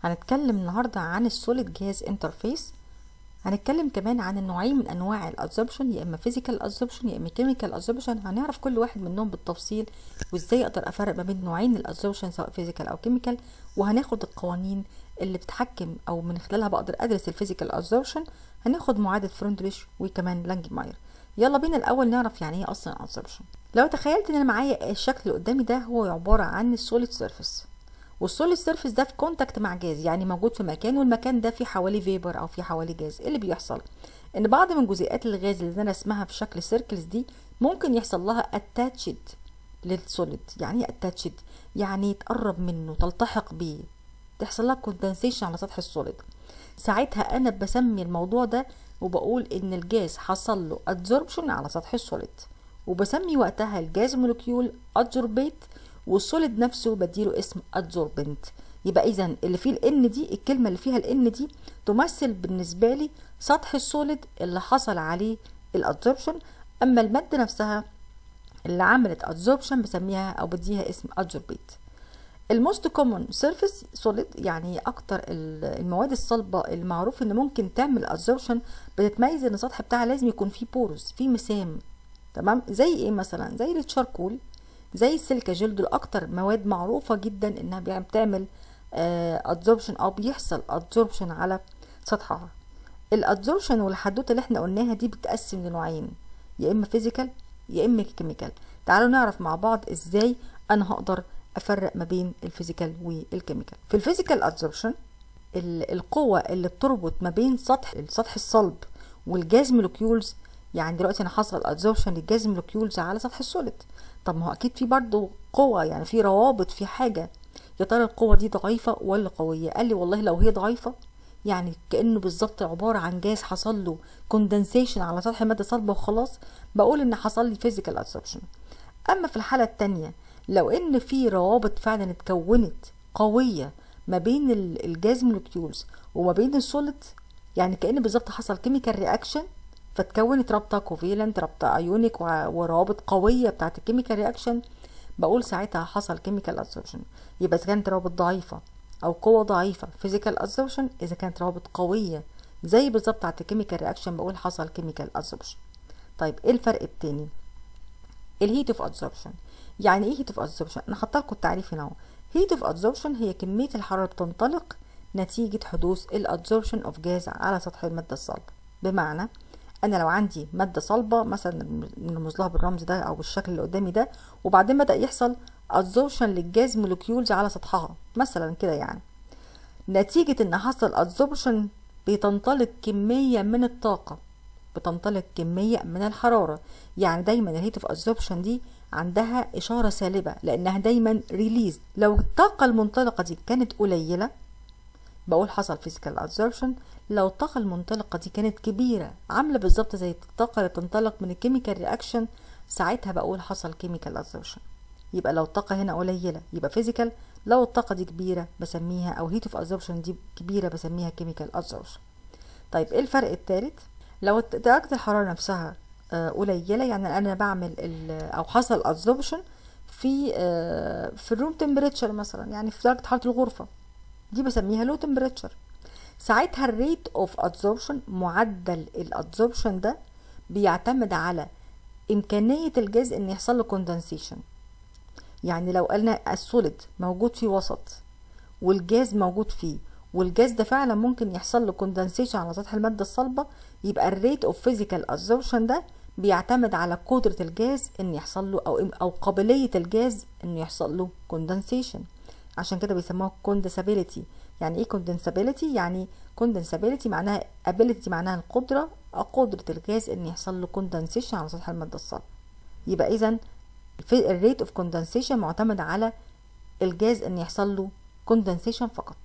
هنتكلم النهاردة عن السوليد جاز انترفيس هنتكلم كمان عن النوعين من انواع الابزوربشن يا اما فيزيكال ابزوربشن يا اما كيميكال ابزوربشن هنعرف كل واحد منهم بالتفصيل وازاي اقدر افرق ما بين نوعين الابزوربشن سواء فيزيكال او كيميكال وهناخد القوانين اللي بتحكم او من خلالها بقدر ادرس الفيزيكال ابزوربشن هناخد معادله فرندريش وكمان لانجماير يلا بينا الاول نعرف يعني ايه اصلا ابزوربشن لو تخيلت ان انا معايا الشكل اللي قدامي ده هو عباره عن السوليد سيرفيس والسوليد سيرفيس ده في كونتاكت مع جاز يعني موجود في مكان والمكان ده فيه حواليه فيبر او فيه حواليه جاز ايه اللي بيحصل ان بعض من جزيئات الغاز اللي انا اسمها في شكل سيركلز دي ممكن يحصل لها اتاتشد للسوليد يعني ايه اتاتشد يعني تقرب منه تلتحق بيه تحصل لها كوندنسيشن على سطح السوليد ساعتها انا بسمي الموضوع ده وبقول ان الجاز حصل له ادزوربشن على سطح السوليد وبسمي وقتها الجاز مولكيول ادزوربيت والسوليد نفسه بديله اسم ادزوربنت يبقى اذا اللي فيه الان دي الكلمه اللي فيها الان دي تمثل بالنسبه لي سطح السوليد اللي حصل عليه الادزوربشن اما الماده نفسها اللي عملت ادزوربشن بسميها او بديها اسم ادزوربيت الموست كومون سيرفيس سوليد يعني اكتر المواد الصلبه المعروف ان ممكن تعمل ادزوربشن بتتميز ان السطح بتاعها لازم يكون فيه بورز فيه مسام تمام زي ايه مثلا زي التشاركول زي السيليكا جل دول اكتر مواد معروفه جدا انها بتعمل ادزوربشن او بيحصل ادزوربشن على سطحها الادزوربشن والحدوته اللي احنا قلناها دي بتتقسم لنوعين يا اما فيزيكال يا اما كيميكال تعالوا نعرف مع بعض ازاي انا هقدر افرق ما بين الفيزيكال والكيميكال في الفيزيكال ادزوربشن القوه اللي بتربط ما بين سطح السطح الصلب والجاز مولكيولز يعني دلوقتي انا حصل ادزوربشن للجاز مولكيولز على سطح السوليد طب ما هو اكيد في برضه قوه يعني في روابط في حاجه يا ترى القوه دي ضعيفه ولا قويه قال لي والله لو هي ضعيفه يعني كانه بالظبط عباره عن جاز حصل له كوندنسيشن على سطح ماده صلبه وخلاص بقول ان حصل لي فيزيكال ادسوربشن اما في الحاله الثانيه لو ان في روابط فعلا اتكونت قويه ما بين الجاز مولكيولز وما بين السوليد يعني كان بالظبط حصل كيميكال رياكشن فتكونت رابطه كوفيلنت رابطه ايونيك وروابط قويه بتاعت الكيميكال رياكشن بقول ساعتها حصل كيميكال ادسوربشن يبقى اذا كانت روابط ضعيفه او قوه ضعيفه فيزيكال ادسوربشن اذا كانت روابط قويه زي بالظبط بتاعت الكيميكال رياكشن بقول حصل كيميكال ادسوربشن طيب ايه الفرق التاني الهيت اوف ادسوربشن يعني ايه هيت اوف ادسوربشن انا حاطه لكم التعريف هنا اهو هيت اوف ادسوربشن هي كميه الحراره بتنطلق نتيجه حدوث الادسوربشن اوف جاز على سطح الماده الصلبه بمعنى انا لو عندي ماده صلبه مثلا نرمز لها بالرمز ده او بالشكل اللي قدامي ده وبعدين بدا يحصل ادزوربشن للجاز مولكيولز على سطحها مثلا كده يعني نتيجه ان حصل ادزوربشن بتنطلق كميه من الطاقه بتنطلق كميه من الحراره يعني دايما الهيت اوف ادزوربشن دي عندها اشاره سالبه لانها دايما ريليز لو الطاقه المنطلقه دي كانت قليله بقول حصل فيزيكال ادزوربشن لو الطاقة المنطلقة دي كانت كبيرة عاملة بالظبط زي الطاقة اللي بتنطلق من الكيميكال رياكشن ساعتها بقول حصل كيميكال ادزوربشن يبقى لو الطاقة هنا قليلة يبقى فيزيكال لو الطاقة دي كبيرة بسميها او هيت اوف ادزوربشن دي كبيرة بسميها كيميكال ادزوربشن طيب ايه الفرق الثالث لو درجة الحرارة نفسها قليلة يعني انا بعمل او حصل ادزوربشن في في الروم تمبريتشر مثلا يعني في درجة حرارة الغرفة دي بسميها لو تمبريتشر ساعتها الريت اوف ادزوربشن معدل الادزوربشن ده بيعتمد على امكانيه الجاز ان يحصل له كوندنسيشن يعني لو قلنا السوليد موجود في وسط والجاز موجود فيه والجاز ده فعلا ممكن يحصل له كوندنسيشن على سطح الماده الصلبه يبقى الريت اوف فيزيكال ادزوربشن ده بيعتمد على قدره الجاز ان يحصل له او او قابليه الجاز انه يحصل له كوندنسيشن عشان كده بيسموها كوندنسابيلتي يعني ايه كوندنسابيلتي يعني كوندنسابيلتي معناها ابيلتي معناها القدره قدره الغاز ان يحصل له كوندنسيشن على سطح الماده الصلبه يبقى اذا الريت اوف كوندنسيشن معتمد على الجاز ان يحصل له كوندنسيشن فقط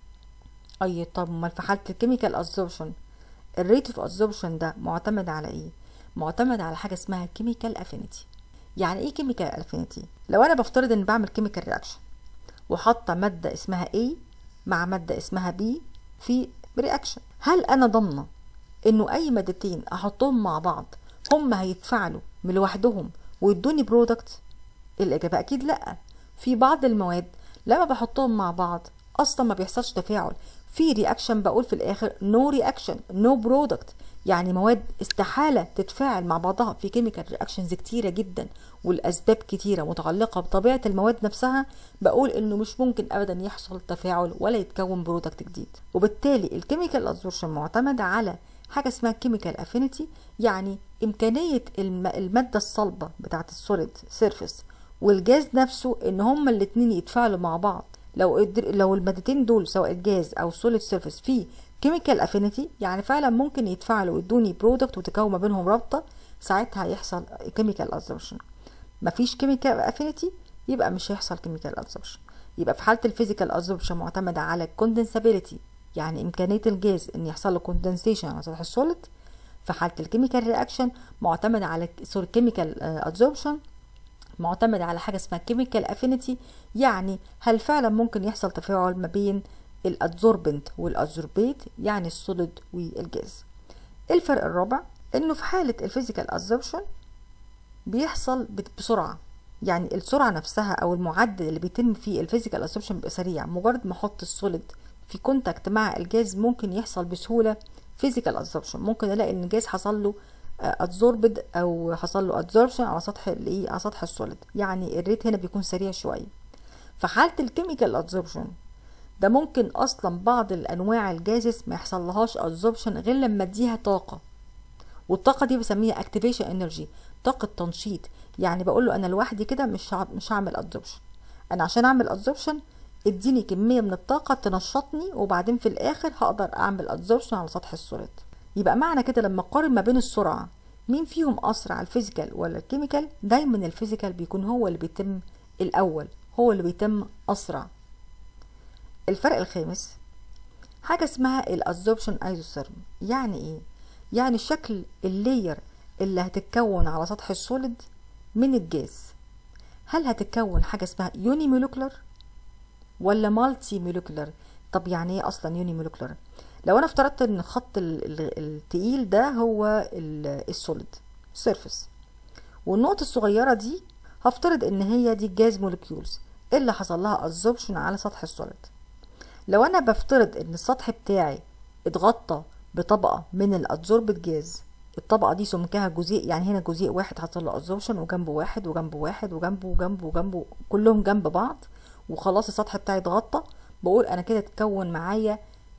اي طب امال في حاله الكيميكال ادزوربشن الريت اوف ادزوربشن ده معتمد على ايه معتمد على حاجه اسمها كيميكال افينيتي يعني ايه كيميكال افينيتي لو انا بفترض ان بعمل كيميكال رياكشن وحاطه ماده اسمها A مع مادة اسمها B في رياكشن هل أنا ضامنة إنه أي مادتين أحطهم مع بعض هم هيتفاعلوا من لوحدهم ويدوني برودكت الإجابة أكيد لأ في بعض المواد لما بحطهم مع بعض اصلا ما بيحصلش تفاعل في رياكشن بقول في الاخر نو رياكشن نو برودكت يعني مواد استحالة تتفاعل مع بعضها في كيميكال رياكشنز كتيرة جدا والأسباب كتيرة متعلقة بطبيعة المواد نفسها بقول إنه مش ممكن أبدا يحصل تفاعل ولا يتكون برودكت جديد وبالتالي الكيميكال أبزوربشن معتمدة على حاجة اسمها كيميكال افينيتي يعني إمكانية المادة الصلبة بتاعة السوليد سيرفيس والجاز نفسه إن هما الاتنين يتفاعلوا مع بعض لو لو المادتين دول سواء الجاز او السوليد سيرفيس فيه كيميكال افينيتي يعني فعلا ممكن يتفاعلوا ويدوني برودكت وتكون ما بينهم رابطه ساعتها هيحصل كيميكال ابزوربشن مفيش كيميكال افينيتي يبقى مش هيحصل كيميكال ابزوربشن يبقى في حاله الفيزيكال ابزوربشن معتمده على الكوندنسابيلتي يعني امكانيه الجاز ان يحصل له كوندنسيشن على سطح السوليد في حاله الكيميكال رياكشن معتمده على سوري كيميكال ابزوربشن معتمد على حاجه اسمها كيميكال افينيتي يعني هل فعلا ممكن يحصل تفاعل ما بين الادزوربنت والادزوربيت يعني السوليد والجاز الفرق الرابع انه في حاله الفيزيكال ادزوربشن بيحصل بسرعه يعني السرعه نفسها او المعدل اللي بيتم فيه الفيزيكال ادزوربشن بيبقى سريع مجرد ما احط السوليد في كونتاكت مع الجاز ممكن يحصل بسهوله فيزيكال ادزوربشن ممكن الاقي ان الجاز حصل له ادزوربد او حصل له ادزوربشن على سطح الايه على سطح السوليد يعني الريت هنا بيكون سريع شويه في حاله الكيميكال ادزوربشن ده ممكن اصلا بعض الانواع الجازز ما يحصلهاش ادزوربشن غير لما اديها طاقه والطاقه دي بسميها اكتيفيشن انرجي طاقه تنشيط يعني بقول له انا لوحدي كده مش مش هعمل ادزوربشن انا عشان اعمل ادزوربشن اديني كميه من الطاقه تنشطني وبعدين في الاخر هقدر اعمل ادزوربشن على سطح السوليد يبقى معنى كده لما اقارن ما بين السرعه مين فيهم اسرع الفيزيكال ولا الكيميكال دايما الفيزيكال بيكون هو اللي بيتم الاول هو اللي بيتم اسرع الفرق الخامس حاجه اسمها الادزوربشن ايزوثيرم يعني ايه يعني شكل اللاير اللي هتتكون على سطح السوليد من الجاز هل هتتكون حاجه اسمها يوني مولكولر ولا مالتي مولكولر طب يعني ايه اصلا يوني مولكولر لو انا افترضت ان خط التقيل ده هو السوليد سيرفيس والنقطة الصغيرة دي هفترض ان هي دي الجاز مولكيولز اللي حصل لها ادزوربشن على سطح السوليد لو انا بفترض ان السطح بتاعي اتغطى بطبقة من الادزوربد جاز الطبقة دي سمكها جزيء يعني هنا جزيء واحد حصل له ادزوربشن وجنبه واحد وجنبه واحد وجنبه وجنبه وجنبه كلهم جنب بعض وخلاص السطح بتاعي اتغطى بقول انا كده اتكون معايا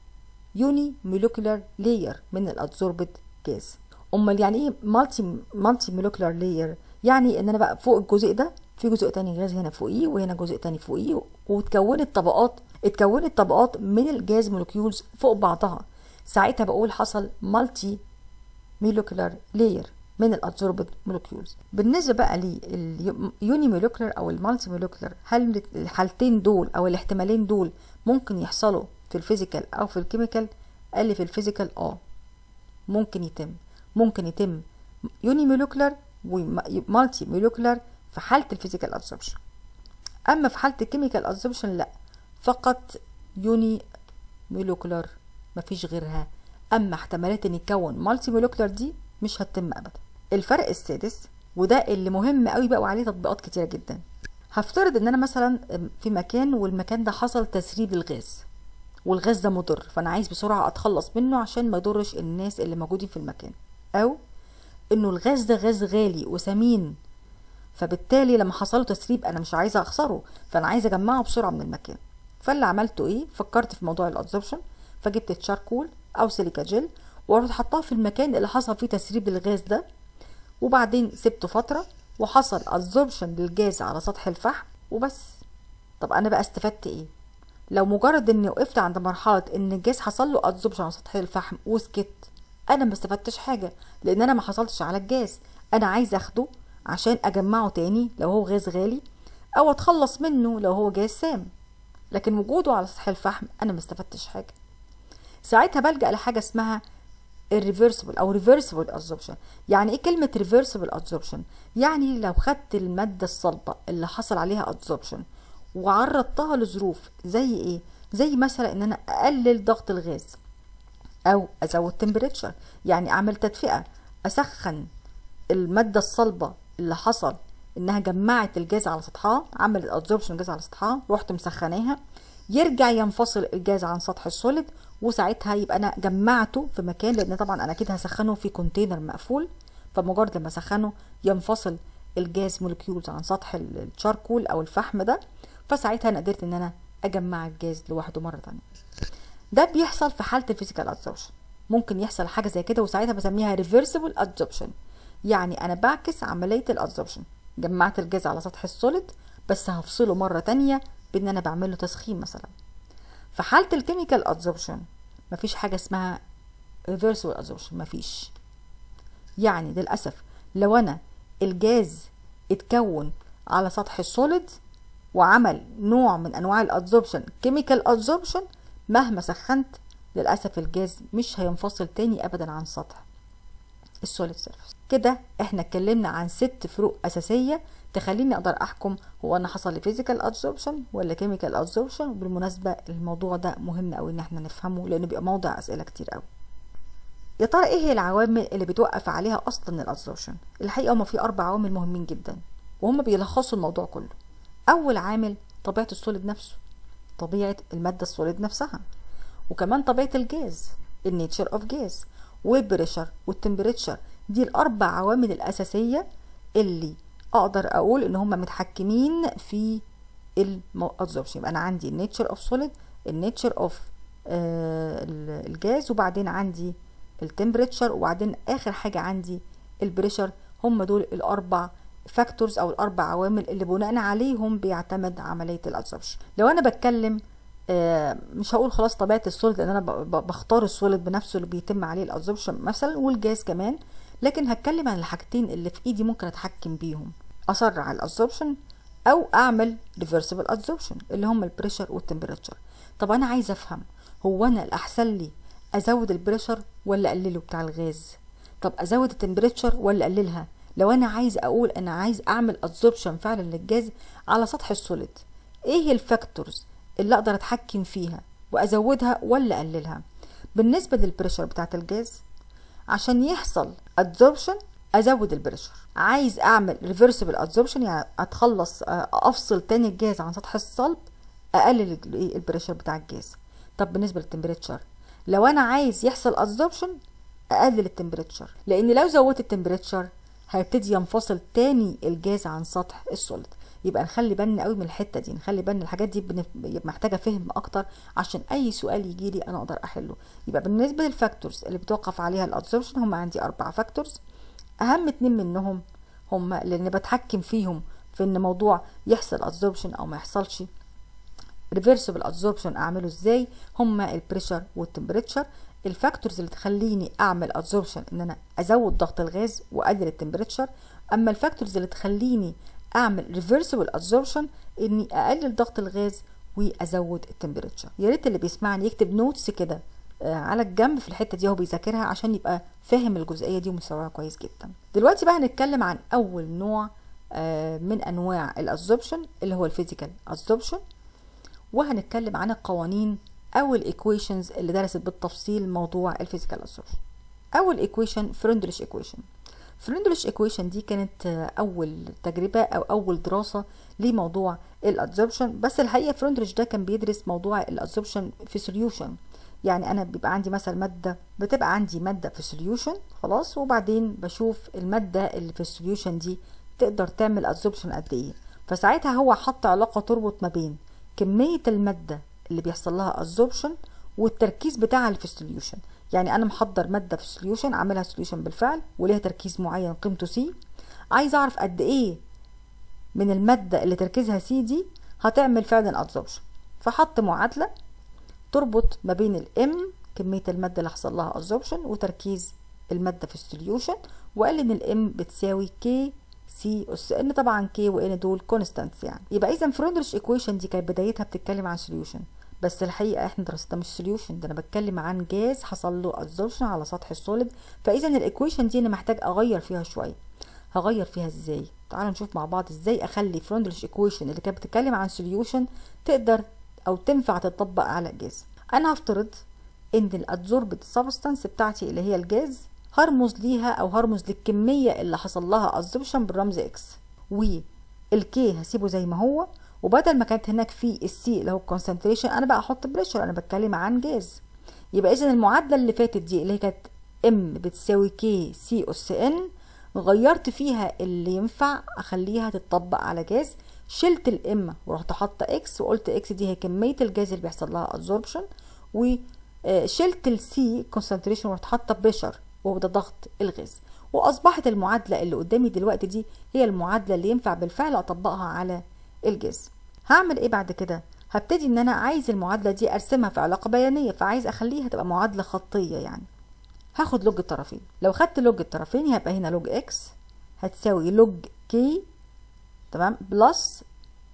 يوني مولكولار لاير من الادزوربد جاز امال يعني ايه مالتي مالتي مولكولار لاير يعني ان انا بقى فوق الجزء ده في جزء تاني غاز هنا فوقيه وهنا جزء تاني فوقيه واتكونت طبقات اتكونت طبقات من الجاز مولكيولز فوق بعضها ساعتها بقول حصل مالتي مولكولار لاير من الادزوربد مولكيولز بالنسبه بقى لليوني مولكولار او المالتي مولكولار هل الحالتين دول او الاحتمالين دول ممكن يحصلوا في الفيزيكال او في الكيميكال قال لي في الفيزيكال اه ممكن يتم ممكن يتم يوني مولكولار ومالتي مولكولار في حاله الفيزيكال ادزوربشن اما في حاله الكيميكال ادزوربشن لا فقط يوني مولكولار مفيش غيرها اما احتمالات ان يتكون مالتي مولكولار دي مش هتتم ابدا الفرق السادس وده اللي مهم قوي بقى وعليه تطبيقات كتيره جدا هفترض ان انا مثلا في مكان والمكان ده حصل تسريب الغاز والغاز ده مضر فانا عايز بسرعه اتخلص منه عشان ما يضرش الناس اللي موجودين في المكان او انه الغاز ده غاز غالي وثمين فبالتالي لما حصله تسريب انا مش عايزه اخسره فانا عايزه اجمعه بسرعه من المكان فاللي عملته ايه فكرت في موضوع الادزوربشن فجبت تشاركول او سيليكا جل ورحت حطاه في المكان اللي حصل فيه تسريب الغاز ده وبعدين سبته فتره وحصل ادزوربشن للجاز على سطح الفحم وبس طب انا بقى استفدت ايه لو مجرد اني وقفت عند مرحله ان الجاز حصل له ادزوربشن على سطح الفحم وسكت انا ما استفدتش حاجه لان انا ما حصلتش على الجاز انا عايز اخده عشان اجمعه تاني لو هو غاز غالي او اتخلص منه لو هو جاز سام لكن وجوده على سطح الفحم انا ما استفدتش حاجه ساعتها بلجا لحاجه اسمها الريفرسبل او ريفرسبل ادزوربشن يعني ايه كلمه ريفرسبل ادزوربشن يعني لو خدت الماده الصلبه اللي حصل عليها ادزوربشن وعرضتها لظروف زي ايه زي مثلا ان انا اقلل ضغط الغاز او ازود تمبريتشر يعني اعمل تدفئه اسخن الماده الصلبه اللي حصل انها جمعت الجاز على سطحها عملت ادزوربشن الجاز على سطحها رحت مسخناها يرجع ينفصل الجاز عن سطح السوليد وساعتها يبقى انا جمعته في مكان لان طبعا انا كده هسخنه في كونتينر مقفول فمجرد لما اسخنه ينفصل الجاز مولكيولز عن سطح الشاركول او الفحم ده فساعتها انا قدرت ان انا اجمع الجاز لوحده مره تانية ده بيحصل في حاله الفيزيكال ادزوربشن ممكن يحصل حاجه زي كده وساعتها بسميها ريفرسبل ادزوربشن يعني انا بعكس عمليه الادزوربشن جمعت الجاز على سطح السوليد بس هفصله مره تانية بان انا بعمل له تسخين مثلا في حاله الكيميكال ادزوربشن مفيش حاجه اسمها ريفرسبل ادزوربشن مفيش يعني للاسف لو انا الجاز اتكون على سطح السوليد وعمل نوع من انواع الادزوربشن كيميكال ادزوربشن مهما سخنت للاسف الجاز مش هينفصل تاني ابدا عن سطح السوليد سيرفيس كده احنا اتكلمنا عن ست فروق اساسيه تخليني اقدر احكم هو انا حصل لي فيزيكال ادزوربشن ولا كيميكال ادزوربشن وبالمناسبه الموضوع ده مهم قوي ان احنا نفهمه لانه بيبقى موضع اسئله كتير قوي يا ترى ايه هي العوامل اللي بتوقف عليها اصلا الادزوربشن الحقيقه هما في اربع عوامل مهمين جدا وهم بيلخصوا الموضوع كله اول عامل طبيعه السوليد نفسه طبيعه الماده السوليد نفسها وكمان طبيعه الجاز النيتشر اوف جاز والبريشر والتمبريتشر دي الاربع عوامل الاساسيه اللي اقدر اقول ان هم متحكمين في الادزوربشن يبقى انا عندي النيتشر اوف سوليد النيتشر اوف الجاز وبعدين عندي التمبريتشر وبعدين اخر حاجه عندي البريشر هم دول الاربع فاكتورز او الاربع عوامل اللي بناء عليهم بيعتمد عمليه الادزوربشن لو انا بتكلم آه مش هقول خلاص طبيعه السوليد لان انا بختار السوليد بنفسه اللي بيتم عليه الادزوربشن مثلا والجاز كمان لكن هتكلم عن الحاجتين اللي في ايدي ممكن اتحكم بيهم اسرع الادزوربشن او اعمل ريفرسبل ادزوربشن اللي هم البريشر والتمبريتشر طب انا عايزه افهم هو انا الاحسن لي ازود البريشر ولا اقلله بتاع الغاز طب ازود التمبريتشر ولا اقللها لو انا عايز اقول انا عايز اعمل ادزوربشن فعلا للجاز على سطح السوليد ايه الفاكتورز اللي اقدر اتحكم فيها وازودها ولا اقللها بالنسبه للبريشر بتاعت الجاز عشان يحصل ادزوربشن ازود البريشر عايز اعمل ريفرسبل ادزوربشن يعني اتخلص افصل تاني الجاز عن سطح الصلب اقلل البريشر بتاع الجاز طب بالنسبه للتمبريتشر لو انا عايز يحصل ادزوربشن اقلل التمبريتشر لان لو زودت التمبريتشر هيبتدي ينفصل تاني الجاز عن سطح السوليد يبقى نخلي بالنا قوي من الحته دي نخلي بالنا الحاجات دي بنف... محتاجه فهم اكتر عشان اي سؤال يجي لي انا اقدر احله يبقى بالنسبه للفاكتورز اللي بتوقف عليها الادزوربشن هم عندي اربع فاكتورز اهم اتنين منهم هم اللي بتحكم فيهم في ان موضوع يحصل ادزوربشن او ما يحصلش ريفرسبل ادزوربشن اعمله ازاي هما البريشر والتمبريتشر الفاكتورز اللي تخليني اعمل ادزوربشن ان انا ازود ضغط الغاز واقلل التمبريتشر اما الفاكتورز اللي تخليني اعمل ريفرسبل ادزوربشن اني اقلل ضغط الغاز وازود التمبريتشر يا ريت اللي بيسمعني يكتب نوتس كده على الجنب في الحته دي هو بيذاكرها عشان يبقى فاهم الجزئيه دي ومستوعبها كويس جدا دلوقتي بقى هنتكلم عن اول نوع من انواع الادزوربشن اللي هو الفيزيكال ادزوربشن وهنتكلم عن القوانين او الايكويشنز اللي درست بالتفصيل موضوع الفيزيكال ادزوربشن اول ايكويشن فرندلش ايكويشن فرندلش ايكويشن دي كانت اول تجربه او اول دراسه لموضوع الادزوربشن بس الحقيقه فرندلش ده كان بيدرس موضوع الادزوربشن في سوليوشن يعني انا بيبقى عندي مثلا ماده بتبقى عندي ماده في سوليوشن خلاص وبعدين بشوف الماده اللي في السوليوشن دي تقدر تعمل ادزوربشن قد ايه فساعتها هو حط علاقه تربط ما بين كميه الماده اللي بيحصل لها ادزوربشن والتركيز بتاعها اللي في السوليوشن يعني انا محضر ماده في السوليوشن عاملها سوليوشن بالفعل وليها تركيز معين قيمته سي عايز اعرف قد ايه من الماده اللي تركيزها سي دي هتعمل فعلا ادزوربشن فحط معادله تربط ما بين الام كميه الماده اللي حصل لها ادزوربشن وتركيز الماده في السوليوشن وقال ان الام بتساوي كي سي اس ان طبعا كي وان دول كونستانتس يعني يبقى اذا فرندرش ايكويشن دي كانت بدايتها بتتكلم عن سوليوشن بس الحقيقه احنا دراستها مش سوليوشن ده انا بتكلم عن جاز حصل له ادزوربشن على سطح السوليد فاذا الايكويشن دي انا محتاج اغير فيها شويه هغير فيها ازاي تعالوا نشوف مع بعض ازاي اخلي فرندلش ايكويشن اللي كانت بتتكلم عن سوليوشن تقدر او تنفع تطبق على جاز انا هفترض ان الادزوربد سبستانس بتاعتي اللي هي الجاز هرمز ليها او هرمز للكميه اللي حصل لها ادزوربشن بالرمز اكس والكي هسيبه زي ما هو وبدل ما كانت هناك في السي اللي هو concentration انا بقى احط بريشر انا بتكلم عن جاز يبقى اذا المعادله اللي فاتت دي اللي هي كانت ام بتساوي كي سي اس ان غيرت فيها اللي ينفع اخليها تتطبق على جاز شلت الام ورحت حاطه اكس وقلت اكس دي هي كميه الجاز اللي بيحصل لها ابزوربشن وشلت السي concentration ورحت حاطه بريشر وهو ده ضغط الغاز واصبحت المعادله اللي قدامي دلوقتي دي هي المعادله اللي ينفع بالفعل اطبقها على الجاز هعمل ايه بعد كده هبتدي ان انا عايز المعادله دي ارسمها في علاقه بيانيه فعايز اخليها تبقى معادله خطيه يعني هاخد لوج الطرفين لو خدت لوج الطرفين هيبقى هنا لوج اكس هتساوي لوج كي تمام بلس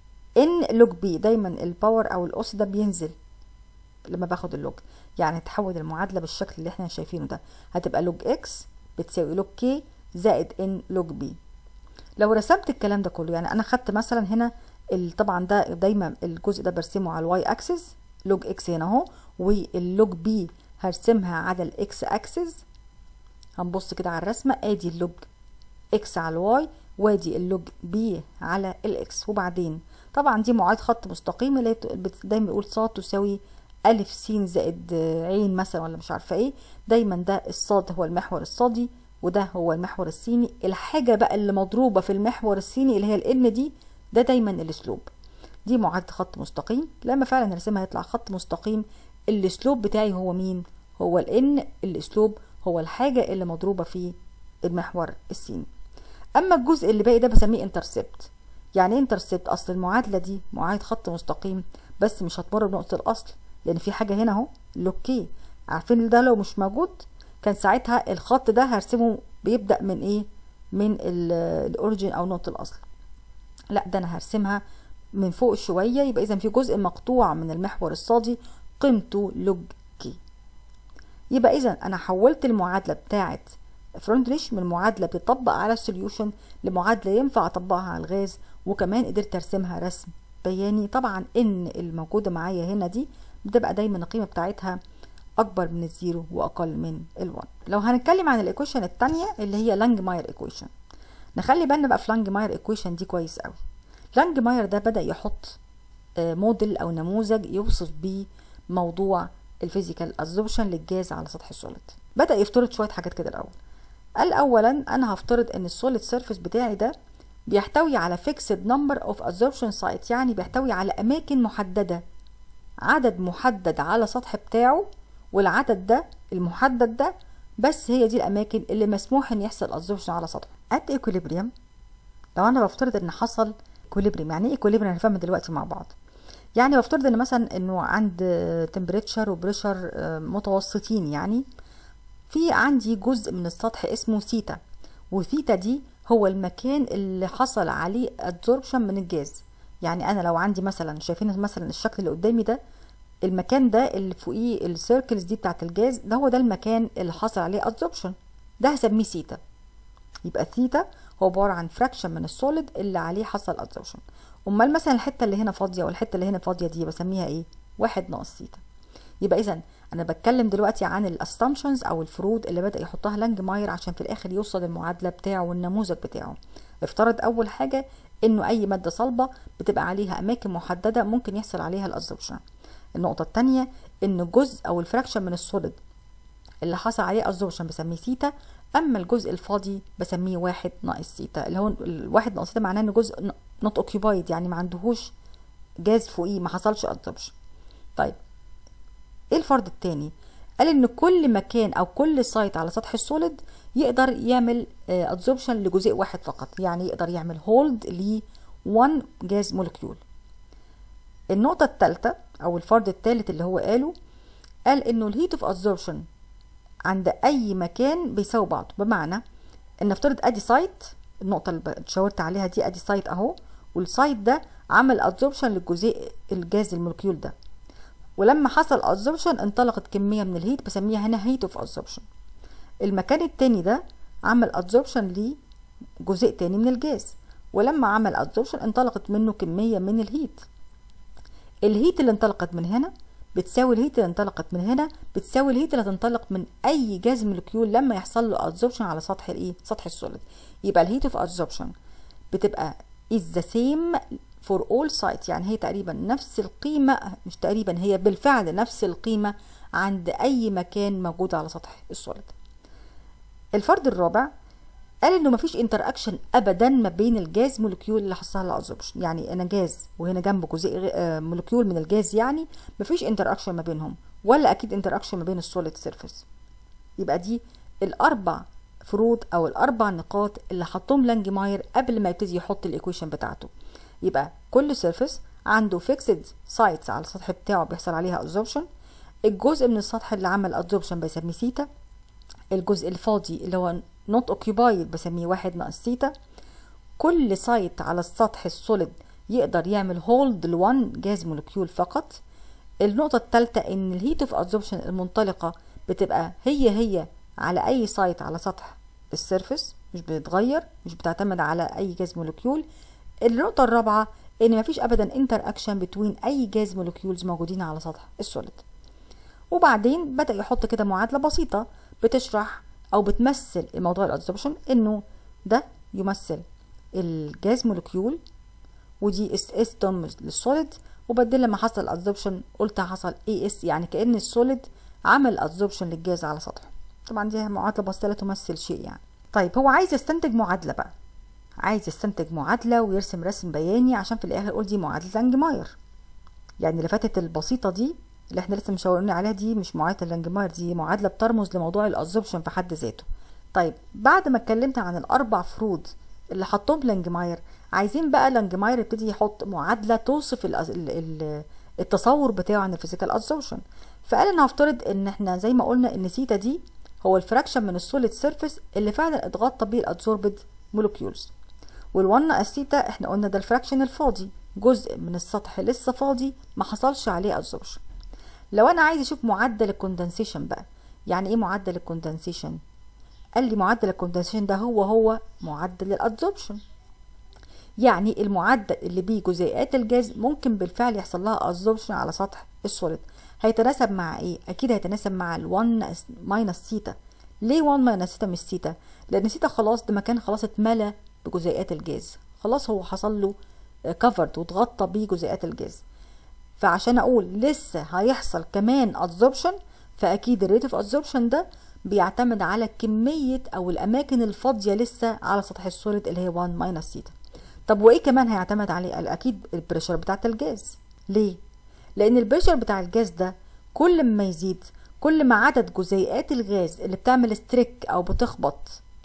ان لوج بي دايما الباور او الاس ده بينزل لما باخد اللوج يعني تحول المعادله بالشكل اللي احنا شايفينه ده هتبقى لوج اكس بتساوي لوج كي زائد ان لوج بي لو رسمت الكلام ده كله يعني انا خدت مثلا هنا طبعا ده دايما الجزء ده برسمه على الواي اكسس لوج اكس هنا اهو واللوج بي هرسمها على الاكس اكسس هنبص كده على الرسمه ادي اللوج اكس على الواي وادي اللوج بي على الاكس وبعدين طبعا دي معادله خط مستقيم اللي دايما بيقول صاد تساوي ألف س زائد عين مثلا ولا مش عارفة ايه دايما ده الصاد هو المحور الصادي وده هو المحور السيني الحاجة بقى اللي مضروبة في المحور السيني اللي هي الان دي ده دايما الاسلوب دي معادلة خط مستقيم لما فعلا نرسمها يطلع خط مستقيم الاسلوب بتاعي هو مين هو الان الاسلوب هو الحاجة اللي مضروبة في المحور السيني اما الجزء اللي باقي ده بسميه انترسبت يعني ايه انترسبت اصل المعادلة دي معادلة خط مستقيم بس مش هتمر بنقطة الاصل لان في حاجه هنا اهو لوكي عارفين ده لو مش موجود كان ساعتها الخط ده هرسمه بيبدا من ايه من الاوريجين او نقطه الاصل لا ده انا هرسمها من فوق شويه يبقى اذا في جزء مقطوع من المحور الصادي قيمته لوج كي يبقى اذا انا حولت المعادله بتاعه فرونتريش من معادله بتطبق على السوليوشن لمعادله ينفع اطبقها على الغاز وكمان قدرت ارسمها رسم بياني طبعا ان الموجوده معايا هنا دي بتبقى دايما القيمه بتاعتها اكبر من الزيرو واقل من ال1 لو هنتكلم عن الايكويشن الثانيه اللي هي لانجماير ايكويشن نخلي بالنا بقى في لانجماير ايكويشن دي كويس قوي لانجماير ده بدا يحط موديل او نموذج يوصف بيه موضوع الفيزيكال ابزوربشن للجاز على سطح السوليد بدا يفترض شويه حاجات كده الاول قال اولا انا هفترض ان السوليد سيرفيس بتاعي ده بيحتوي على فيكسد نمبر اوف ابزوربشن سايت يعني بيحتوي على اماكن محدده عدد محدد على سطح بتاعه والعدد ده المحدد ده بس هي دي الاماكن اللي مسموح ان يحصل ابزوربشن على سطحه ات ايكوليبريم لو انا بفترض ان حصل ايكوليبريم يعني ايه ايكوليبريم هنفهم دلوقتي مع بعض يعني بفترض ان مثلا انه عند تمبريتشر وبريشر متوسطين يعني في عندي جزء من السطح اسمه سيتا وثيتا دي هو المكان اللي حصل عليه ادزوربشن من الجاز يعني انا لو عندي مثلا شايفين مثلا الشكل اللي قدامي ده المكان ده اللي فوقيه السيركلز دي بتاعت الجاز ده هو ده المكان اللي حصل عليه ادزوربشن ده هسميه سيتا يبقى ثيتا هو عباره عن فراكشن من السوليد اللي عليه حصل ادزوربشن امال مثلا الحته اللي هنا فاضيه والحته اللي هنا فاضيه دي بسميها ايه واحد ناقص ثيتا يبقى اذا انا بتكلم دلوقتي عن الاسامبشنز او الفروض اللي بدا يحطها لانج ماير عشان في الاخر يوصل المعادله بتاعه والنموذج بتاعه افترض اول حاجه انه اي ماده صلبه بتبقى عليها اماكن محدده ممكن يحصل عليها الابزوربشن النقطه الثانيه ان جزء او الفراكشن من السوليد اللي حصل عليه ابزوربشن بسميه سيتا اما الجزء الفاضي بسميه واحد ناقص سيتا اللي هو الواحد ناقص سيتا معناه ان جزء نوت اوكيبايد يعني ما عندهوش جاز فوقيه ما حصلش ابزوربشن طيب ايه الفرض التاني قال ان كل مكان او كل سايت على سطح السوليد يقدر يعمل ادزوربشن لجزء واحد فقط يعني يقدر يعمل هولد ل 1 جاز مولكيول النقطة الثالثة او الفرض الثالث اللي هو قاله قال انه الهيت اوف ادزوربشن عند اي مكان بيساوي بعض بمعنى ان نفترض ادي سايت النقطة اللي شاورت عليها دي ادي سايت اهو والسايت ده عمل ادزوربشن للجزيء الجاز المولكيول ده ولما حصل ادزوربشن انطلقت كميه من الهيت بسميها هنا هيت اوف ادزوربشن المكان التاني ده عمل ادزوربشن لجزء تاني من الجاز ولما عمل ادزوربشن انطلقت منه كميه من الهيت الهيت اللي انطلقت من هنا بتساوي الهيت اللي انطلقت من هنا بتساوي الهيت اللي هتنطلق من اي جاز مولكيول لما يحصل له ادزوربشن على سطح الايه سطح السوليد يبقى الهيت اوف ادزوربشن بتبقى is the same for all sites يعني هي تقريبا نفس القيمة مش تقريبا هي بالفعل نفس القيمة عند أي مكان موجود على سطح السوليد الفرد الرابع قال انه مفيش انتر اكشن ابدا ما بين الجاز مولكيول اللي حصلها الابزوربشن يعني انا جاز وهنا جنبه جزيء مولكيول من الجاز يعني مفيش انتر اكشن ما بينهم ولا اكيد انتر اكشن ما بين السوليد سيرفيس يبقى دي الاربع فروض او الاربع نقاط اللي حطهم لانجماير قبل ما يبتدي يحط الايكويشن بتاعته يبقى كل سيرفيس عنده فيكسد سايتس على السطح بتاعه بيحصل عليها ابزوربشن الجزء من السطح اللي عمل ابزوربشن بسميه سيتا الجزء الفاضي اللي هو not occupied بسميه واحد ناقص سيتا كل سايت على السطح السوليد يقدر يعمل هولد لوان جاز مولكيول فقط النقطة الثالثة ان الهيت اوف ابزوربشن المنطلقة بتبقى هي هي على اي سايت على سطح السيرفس مش بتتغير مش بتعتمد على اي جاز مولكيول النقطة الرابعة ان مفيش ابدا انتر اكشن بتوين اي جاز مولكيولز موجودين على سطح السوليد وبعدين بدأ يحط كده معادلة بسيطة بتشرح او بتمثل الموضوع الادزوربشن انه ده يمثل الجاز مولكيول ودي اس اس تم للسوليد وبدل لما حصل ادزوربشن قلت حصل اي اس يعني كان السوليد عمل ادزوربشن للجاز على سطحه طبعا دي معادله بسيطه لا تمثل شيء يعني طيب هو عايز يستنتج معادله بقى عايز يستنتج معادله ويرسم رسم بياني عشان في الاخر يقول دي معادله لانجماير يعني اللي فاتت البسيطه دي اللي احنا لسه مشاورين عليها دي مش معادله لانجماير دي معادله بترمز لموضوع الابزوربشن في حد ذاته طيب بعد ما اتكلمت عن الاربع فروض اللي حطهم لانجماير عايزين بقى لانجماير يبتدي يحط معادله توصف ال ال التصور بتاعه عن الفيزيكال ابزوربشن فقال انا هفترض ان احنا زي ما قلنا ان سيتا دي هو الفراكشن من السوليد سيرفيس اللي فعلا اتغطى بيه الادزوربد مولكيولز والوان ناقص سيتا احنا قلنا ده الفراكشن الفاضي جزء من السطح لسه فاضي ما حصلش عليه ادزوربشن لو انا عايز اشوف معدل الكوندنسيشن بقى يعني ايه معدل الكوندنسيشن قال لي معدل الكوندنسيشن ده هو هو معدل الادزوربشن يعني المعدل اللي بيه جزيئات الجاز ممكن بالفعل يحصل لها ادزوربشن على سطح السوليد هيتناسب مع ايه اكيد هيتناسب مع ال1 ماينس سيتا ليه 1 ماينس سيتا مش سيتا لان سيتا خلاص ده مكان خلاص اتملى بجزيئات الجاز خلاص هو حصل له كفرد واتغطى بيه جزيئات الجاز فعشان اقول لسه هيحصل كمان ادزوربشن فاكيد الريت اوف ادزوربشن ده بيعتمد على كميه او الاماكن الفاضيه لسه على سطح السوليد اللي هي 1 ماينس سيتا طب وايه كمان هيعتمد عليه اكيد البريشر بتاعه الجاز ليه لان البريشر بتاع الجاز ده كل ما يزيد كل ما عدد جزيئات الغاز اللي بتعمل ستريك او بتخبط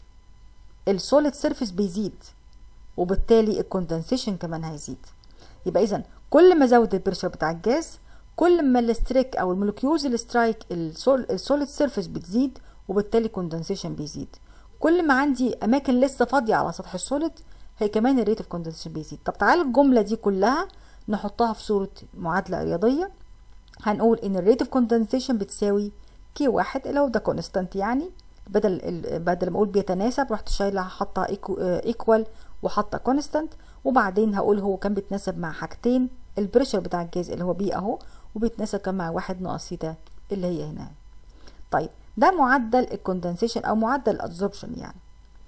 السوليد سيرفيس بيزيد وبالتالي الكوندنسيشن كمان هيزيد يبقى اذا كل ما زود البريشر بتاع الجاز كل ما الستريك او المولكيولز السترايك السوليد سيرفيس بتزيد وبالتالي كوندنسيشن بيزيد كل ما عندي اماكن لسه فاضيه على سطح السوليد هي كمان الريت اوف كوندنسيشن بيزيد طب تعالى الجمله دي كلها نحطها في صوره معادله رياضيه هنقول ان الريت اوف كوندنسيشن بتساوي كي واحد اللي هو ده كونستانت يعني بدل بدل ما اقول بيتناسب رحت شايله حاطه ايكوال وحاطه كونستانت وبعدين هقول هو كان بيتناسب مع حاجتين البريشر بتاع الجاز اللي هو بي اهو وبيتناسب كمان مع واحد ناقص سيتا اللي هي هنا طيب ده معدل الكوندنسيشن او معدل الادزوربشن يعني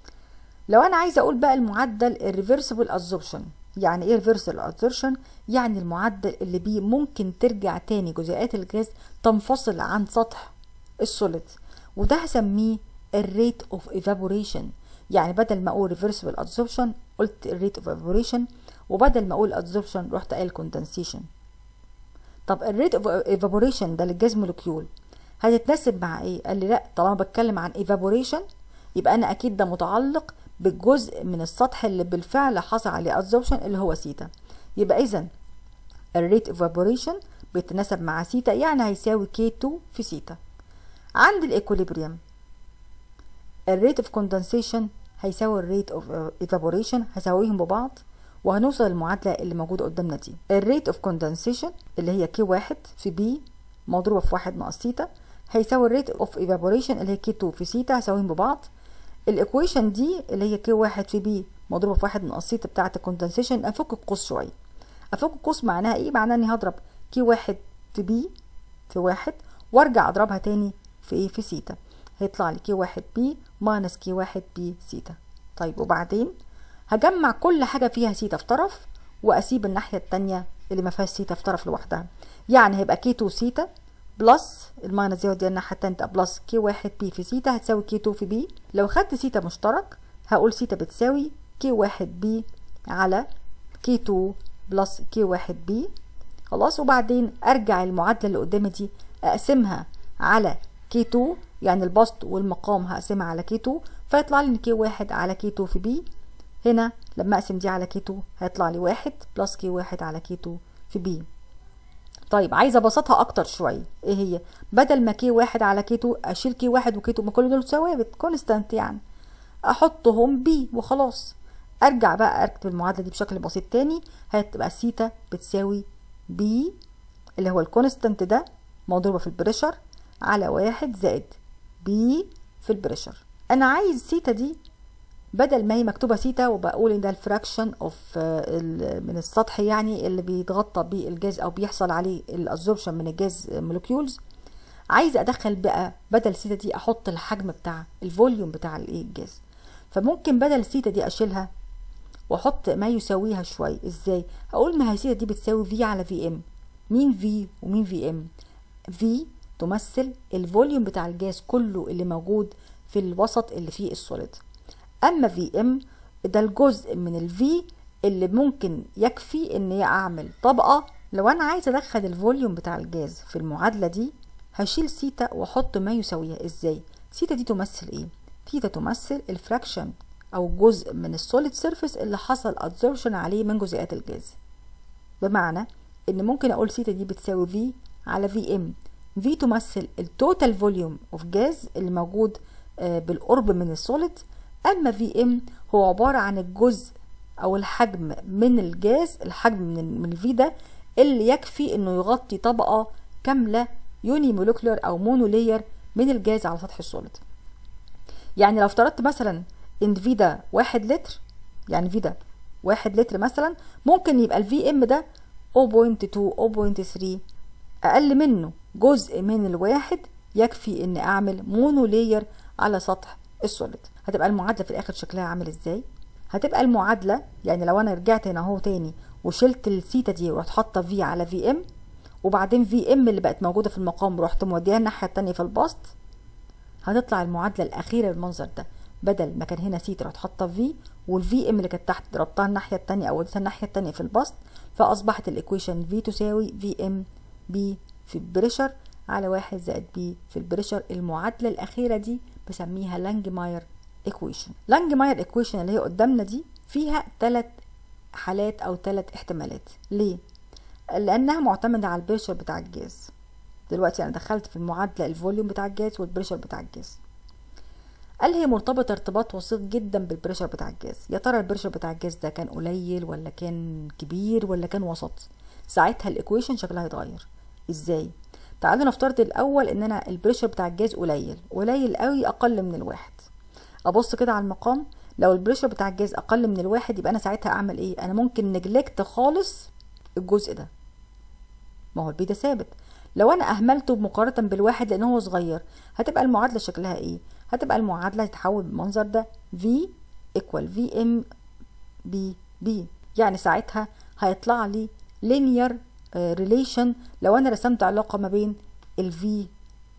لو انا عايزه اقول بقى المعدل الريفرسبل ادزوربشن يعني ايه ريفرسبل ادزوربشن يعني المعدل اللي بيه ممكن ترجع تاني جزيئات الغاز تنفصل عن سطح السوليد وده هسميه الريت اوف ايفابوريشن يعني بدل ما اقول ريفرسبل ادزوربشن قلت الريت اوف ايفابوريشن وبدل ما اقول ادزوربشن رحت قايل كوندنسيشن طب الريت اوف ايفابوريشن ده للجاز مولكيول هتتناسب مع ايه قال لي لا طالما بتكلم عن ايفابوريشن يبقى انا اكيد ده متعلق بالجزء من السطح اللي بالفعل حصل عليه ادزوربشن اللي هو سيتا يبقى اذا الريت اوف ايفابوريشن بيتناسب مع سيتا يعني هيساوي كي 2 في سيتا عند الايكوليبريم الريت اوف كوندنسيشن هيساوي الريت اوف ايفابوريشن هساويهم ببعض وهنوصل للمعادلة اللي موجودة قدامنا دي الريت اوف كوندنسيشن اللي هي كي واحد في بي مضروبة في واحد ناقص سيتا هيساوي الريت اوف ايفابوريشن اللي هي كي 2 في سيتا هساويهم ببعض الايكويشن دي اللي هي كي واحد في بي مضروبة في واحد ناقص سيتا بتاعة الكوندنسيشن افك القوس شوية افك القوس معناها ايه معناها اني هضرب كي واحد في بي في واحد وارجع اضربها تاني في ايه في سيتا هيطلع لي كي واحد بي ماينس كي واحد بي سيتا طيب وبعدين هجمع كل حاجة فيها سيتا في طرف واسيب الناحيه التانية اللي ما فيهاش سيتا في طرف لوحدها يعني هيبقى كي 2 سيتا بلس الماينس زي دي الناحيه التانية تبقى بلس كي 1 بي في سيتا هتساوي كي 2 في بي لو خدت سيتا مشترك هقول سيتا بتساوي كي 1 بي على كي 2 بلس كي 1 بي خلاص وبعدين ارجع المعادله اللي قدامي دي اقسمها على كي 2 يعني البسط والمقام هقسمها على كي 2 فيطلع لي ان كي 1 على كي 2 في بي هنا لما اقسم دي على كي 2 هيطلع لي 1 بلس كي 1 على كي 2 في بي طيب عايزه ابسطها اكتر شويه ايه هي بدل ما كي 1 على كي 2 اشيل كي 1 وكي 2 ما كل دول ثوابت كونستانت يعني احطهم بي وخلاص ارجع بقى اكتب المعادله دي بشكل بسيط تاني هتبقى سيتا بتساوي بي اللي هو الكونستانت ده مضروبه في البريشر على واحد زائد بي في البريشر انا عايز سيتا دي بدل ما هي مكتوبه سيتا وبقول ان ده الفراكشن اوف من السطح يعني اللي بيتغطى بيه الجاز او بيحصل عليه الابزوربشن من الجاز مولكيولز عايزه ادخل بقى بدل سيتا دي احط الحجم بتاع الفوليوم بتاع الايه الجاز فممكن بدل سيتا دي اشيلها واحط ما يساويها شويه ازاي هقول ما هي سيتا دي بتساوي في على في ام مين في ومين في ام في تمثل الفوليوم بتاع الجاز كله اللي موجود في الوسط اللي فيه السوليد اما في ام ده الجزء من الفي اللي ممكن يكفي ان اعمل طبقه لو انا عايزه ادخل الفوليوم بتاع الجاز في المعادله دي هشيل سيتا واحط ما يساويها ازاي سيتا دي تمثل ايه سيتا تمثل الفراكشن او جزء من السوليد سيرفيس اللي حصل ادزوربشن عليه من جزيئات الجاز بمعنى ان ممكن اقول سيتا دي بتساوي في على في ام في تمثل التوتال فوليوم اوف جاز اللي موجود بالقرب من السوليد اما في ام هو عباره عن الجزء او الحجم من الجاز الحجم من من الفي ده اللي يكفي انه يغطي طبقه كامله يوني مولكولر او مونو لاير من الجاز على سطح السوليد يعني لو افترضت مثلا ان في ده واحد لتر يعني في ده واحد لتر مثلا ممكن يبقى الفي ام ده 0.2 0.3 اقل منه جزء من الواحد يكفي ان اعمل مونو لاير على سطح السوليد هتبقى المعادله في الاخر شكلها عامل ازاي هتبقى المعادله يعني لو انا رجعت هنا اهو تاني وشلت السيتا دي ورحت حاطه في على في ام وبعدين في ام اللي بقت موجوده في المقام ورحت موديها الناحيه التانية في البسط هتطلع المعادله الاخيره بالمنظر ده بدل ما كان هنا سيتا رحت حاطه في والفي ام اللي كانت تحت ضربتها الناحيه التانية او وديتها الناحيه التانية في البسط فاصبحت الايكويشن في تساوي في ام بي في البريشر على واحد زائد بي في البريشر المعادله الاخيره دي بسميها لانجماير ايكويشن لانجماير ايكويشن اللي هي قدامنا دي فيها ثلاث حالات او ثلاث احتمالات ليه لانها معتمده على البريشر بتاع الجاز دلوقتي انا دخلت في المعادله الفوليوم بتاع الجاز والبريشر بتاع الجاز قال هي مرتبطه ارتباط وسيط جدا بالبريشر بتاع الجاز يا ترى البريشر بتاع الجاز ده كان قليل ولا كان كبير ولا كان وسط ساعتها الايكويشن شكلها هيتغير ازاي تعالوا نفترض الاول ان انا البريشر بتاع الجاز قليل قليل قوي اقل من الواحد ابص كده على المقام لو البريشر بتاع الجاز اقل من الواحد يبقى انا ساعتها اعمل ايه انا ممكن نجلكت خالص الجزء ده ما هو البي ده ثابت لو انا اهملته مقارنه بالواحد لان هو صغير هتبقى المعادله شكلها ايه هتبقى المعادله هتتحول بالمنظر ده v equal vm b b يعني ساعتها هيطلع لي linear relation لو انا رسمت علاقه ما بين ال v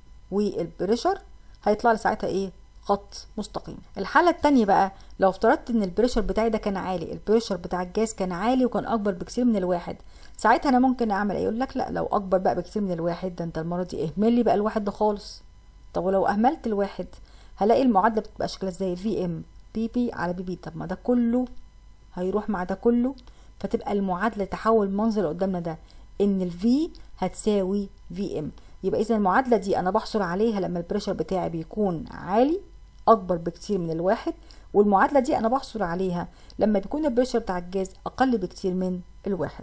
والبريشر هيطلع لي ساعتها ايه خط مستقيم الحاله التانية بقى لو افترضت ان البريشر بتاعي ده كان عالي البريشر بتاع الجاز كان عالي وكان اكبر بكثير من الواحد ساعتها انا ممكن اعمل ايه يقول لك لا لو اكبر بقى بكثير من الواحد ده انت المره دي اهمل لي بقى الواحد ده خالص طب ولو اهملت الواحد هلاقي المعادله بتبقى شكلها ازاي في ام بي بي على بي بي طب ما ده كله هيروح مع ده كله فتبقى المعادله تحول المنظر اللي قدامنا ده ان الفي هتساوي في ام يبقى اذا المعادله دي انا بحصل عليها لما البريشر بتاعي بيكون عالي اكبر بكتير من الواحد والمعادله دي انا بحصل عليها لما بيكون البريشر بتاع الجاز اقل بكتير من الواحد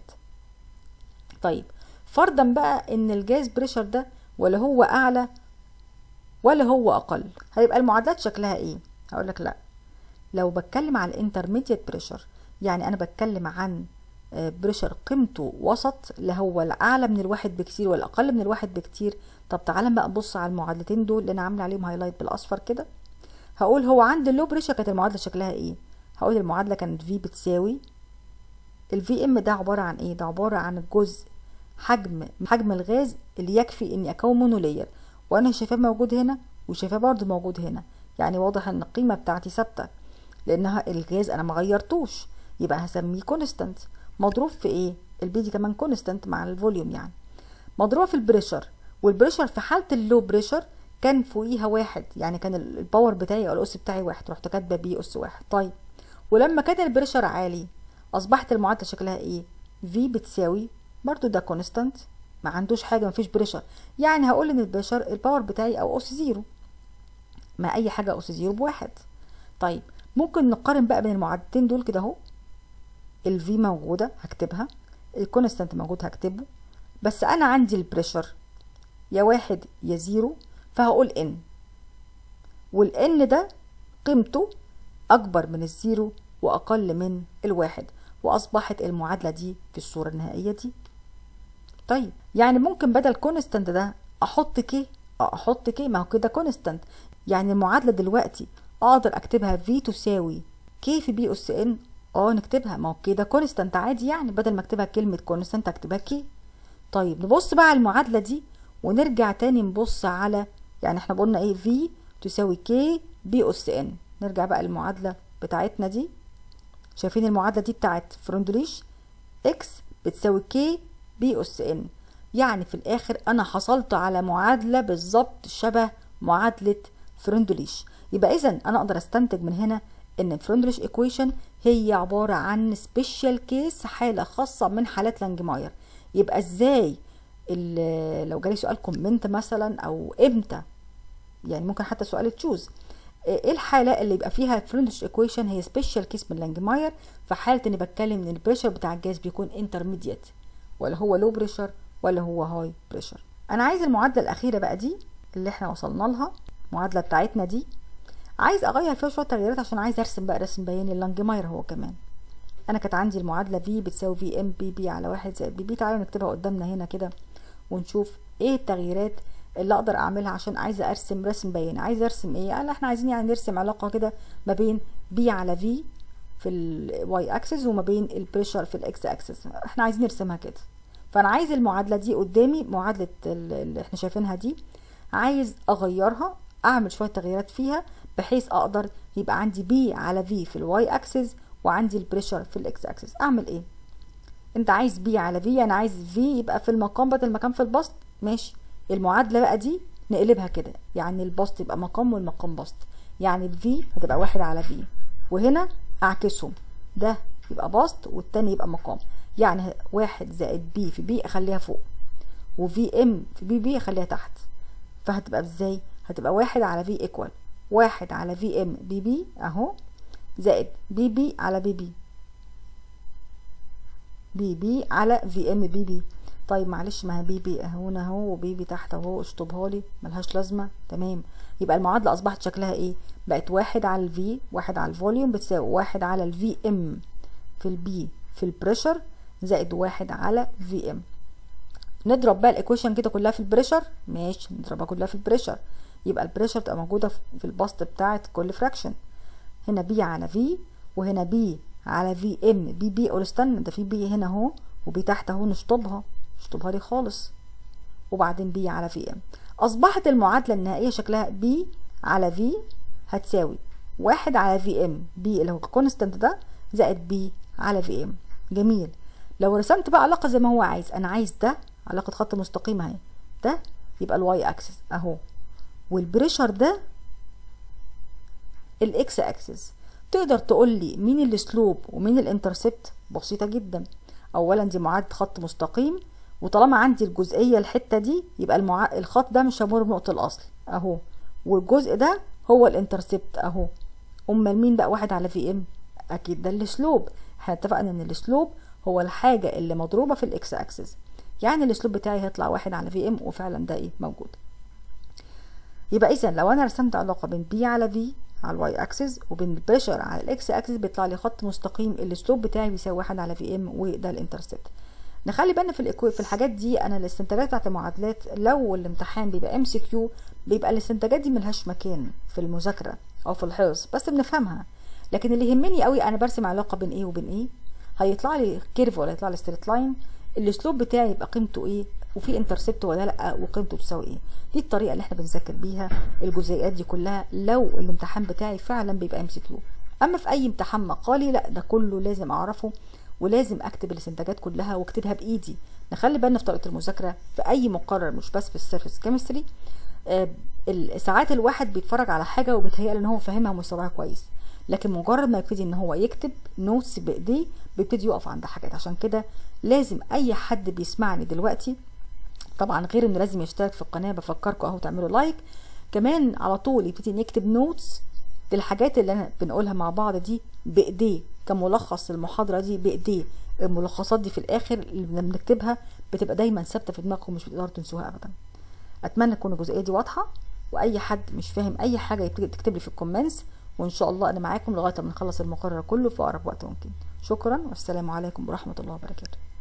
طيب فرضا بقى ان الجاز بريشر ده ولا هو اعلى ولا هو اقل هيبقى المعادلات شكلها ايه هقول لك لا لو بتكلم عن الانترميديت بريشر يعني انا بتكلم عن بريشر قيمته وسط لا هو الاعلى من الواحد بكتير ولا اقل من الواحد بكتير طب تعالى بقى نبص على المعادلتين دول اللي انا عامله عليهم هايلايت بالاصفر كده هقول هو عند اللو بريشر كانت المعادله شكلها ايه هقول المعادله كانت في بتساوي الفي ام ده عباره عن ايه ده عباره عن الجزء حجم حجم الغاز اللي يكفي اني اكون منه لاير وانا شايفاه موجود هنا وشايفاه برضه موجود هنا يعني واضح ان القيمه بتاعتي ثابته لانها الغاز انا ما غيرتوش يبقى هسميه كونستانت مضروب في ايه البي دي كمان كونستانت مع الفوليوم يعني مضروبه في البريشر والبريشر في حاله اللو بريشر كان فوقيها واحد يعني كان الباور بتاعي او الاس بتاعي واحد رحت كاتبه بي اس واحد طيب ولما كان البريشر عالي اصبحت المعادله شكلها ايه في بتساوي برضو ده كونستانت ما عندوش حاجه ما فيش بريشر يعني هقول ان البريشر الباور بتاعي او اس زيرو ما اي حاجه اس زيرو بواحد طيب ممكن نقارن بقى بين المعادلتين دول كده اهو الفي موجوده هكتبها الكونستانت موجود هكتبه بس انا عندي البريشر يا واحد يا زيرو فهقول ان والان ده قيمته اكبر من الزيرو واقل من الواحد واصبحت المعادله دي في الصوره النهائيه دي طيب يعني ممكن بدل كونستانت ده احط كي احط كي ما هو كده كونستانت يعني المعادله دلوقتي اقدر اكتبها في تساوي كي في بي اس ان اه نكتبها ما هو كده كونستانت عادي يعني بدل ما اكتبها كلمه كونستانت اكتبها كي طيب نبص بقى على المعادله دي ونرجع تاني نبص على يعني احنا قلنا ايه في تساوي كي بي اس ان نرجع بقى المعادله بتاعتنا دي شايفين المعادله دي بتاعت فرندليش اكس بتساوي كي بي اس ان يعني في الاخر انا حصلت على معادله بالظبط شبه معادله فرندليش يبقى اذا انا اقدر استنتج من هنا ان الفرندليش ايكويشن هي عباره عن سبيشال كيس حاله خاصه من حالات لانجماير يبقى ازاي لو جالي سؤال كومنت مثلا او امتى يعني ممكن حتى سؤال تشوز ايه الحاله اللي يبقى فيها فرندش ايكويشن هي سبيشال كيس من لانجماير في حاله اني بتكلم ان البريشر بتاع الجاز بيكون انترميديت ولا هو لو بريشر ولا هو هاي بريشر انا عايز المعادله الاخيره بقى دي اللي احنا وصلنا لها المعادله بتاعتنا دي عايز اغير فيها شويه تغييرات عشان عايز ارسم بقى رسم بياني اللانجماير هو كمان انا كانت عندي المعادله في بتساوي في ام بي بي على واحد زائد بي بي تعالوا نكتبها قدامنا هنا كده ونشوف ايه التغييرات اللي اقدر اعملها عشان عايزه ارسم رسم بياني عايزه ارسم ايه قال احنا عايزين يعني نرسم علاقه كده ما بين بي على في في الواي اكسس وما بين البريشر في الاكس اكسس احنا عايزين نرسمها كده فانا عايز المعادله دي قدامي معادله اللي احنا شايفينها دي عايز اغيرها اعمل شويه تغييرات فيها بحيث اقدر يبقى عندي بي على في في الواي اكسس وعندي البريشر في الاكس اكسس اعمل ايه انت عايز بي على في انا عايز في يبقى في المقام بدل مكان في البسط ماشي المعادله بقى دي نقلبها كده يعني البسط يبقى مقام والمقام بسط يعني الفي هتبقى واحد على في وهنا اعكسهم ده يبقى بسط والتاني يبقى مقام يعني واحد زائد بي في بي اخليها فوق وفي ام في بي بي اخليها تحت فهتبقى ازاي هتبقى واحد على في ايكوال واحد على في ام بي بي اهو زائد بي بي على بي بي بي بي على في ام بي بي طيب معلش ما هي بي بي هنا اهو وبي بي تحت اهو اشطبها لي ملهاش لازمه تمام يبقى المعادله اصبحت شكلها ايه بقت واحد على الفي واحد على الفوليوم بتساوي واحد على الفي ام في البي في البريشر زائد واحد على في ام نضرب بقى الايكويشن كده كلها في البريشر ماشي نضربها كلها في البريشر يبقى البريشر تبقى موجوده في البسط بتاعت كل فراكشن هنا بي على في وهنا بي على في ام بي بي قول استنى ده في بي هنا اهو وبي تحت اهو نشطبها نشطبها لي خالص وبعدين بي على في ام اصبحت المعادله النهائيه شكلها بي على في هتساوي واحد على في ام بي اللي هو الكونستنت ده زائد بي على في ام جميل لو رسمت بقى علاقه زي ما هو عايز انا عايز ده علاقه خط مستقيم اهي ده يبقى الواي اكسس اهو والبريشر ده الاكس اكسس تقدر تقول لي مين السلوب ومين الانترسبت بسيطه جدا اولا دي معادله خط مستقيم وطالما عندي الجزئيه الحته دي يبقى المع... الخط ده مش هيمر بنقطه الاصل اهو والجزء ده هو الانترسبت اهو امال مين بقى واحد على في ام اكيد ده السلوب احنا اتفقنا ان السلوب هو الحاجه اللي مضروبه في الاكس اكسس يعني الاسلوب بتاعي هيطلع واحد على في ام وفعلا ده ايه موجود يبقى اذا لو انا رسمت علاقه بين بي على في على الواي اكسس وبين البريشر على الاكس اكسس بيطلع لي خط مستقيم الاسلوب بتاعي بيساوي واحد على في ام وده الانترسبت نخلي بالنا في الإكو... في الحاجات دي انا الاستنتاجات بتاعت المعادلات لو الامتحان بيبقى ام سي كيو بيبقى الاستنتاجات دي ملهاش مكان في المذاكره او في الحفظ بس بنفهمها لكن اللي يهمني قوي انا برسم علاقه بين ايه وبين ايه هيطلع لي كيرف ولا يطلع لي ستريت لاين الاسلوب بتاعي يبقى قيمته ايه وفي انترسبت ولا لا وقيمته تساوي ايه دي الطريقه اللي احنا بنذاكر بيها الجزيئات دي كلها لو الامتحان بتاعي فعلا بيبقى ام سي كيو اما في اي امتحان مقالي لا ده كله لازم اعرفه ولازم اكتب الاستنتاجات كلها واكتبها بايدي نخلي بالنا في طريقه المذاكره في اي مقرر مش بس في السيرفيس كيمستري آه ساعات الواحد بيتفرج على حاجه وبيتهيأ ان هو فاهمها ومستوعبها كويس لكن مجرد ما يبتدي ان هو يكتب نوتس بايديه بيبتدي يقف عند حاجات عشان كده لازم اي حد بيسمعني دلوقتي طبعا غير انه لازم يشترك في القناه بفكركم اهو تعملوا لايك كمان على طول يبتدي نكتب نوتس للحاجات اللي انا بنقولها مع بعض دي بايديه كملخص المحاضره دي بايديه الملخصات دي في الاخر اللي بنكتبها بتبقى دايما ثابته في دماغكم مش بتقدروا تنسوها ابدا اتمنى تكون الجزئيه دي واضحه واي حد مش فاهم اي حاجه يبتدي تكتب لي في الكومنتس وان شاء الله انا معاكم لغايه ما نخلص المقرر كله في اقرب وقت ممكن شكرا والسلام عليكم ورحمه الله وبركاته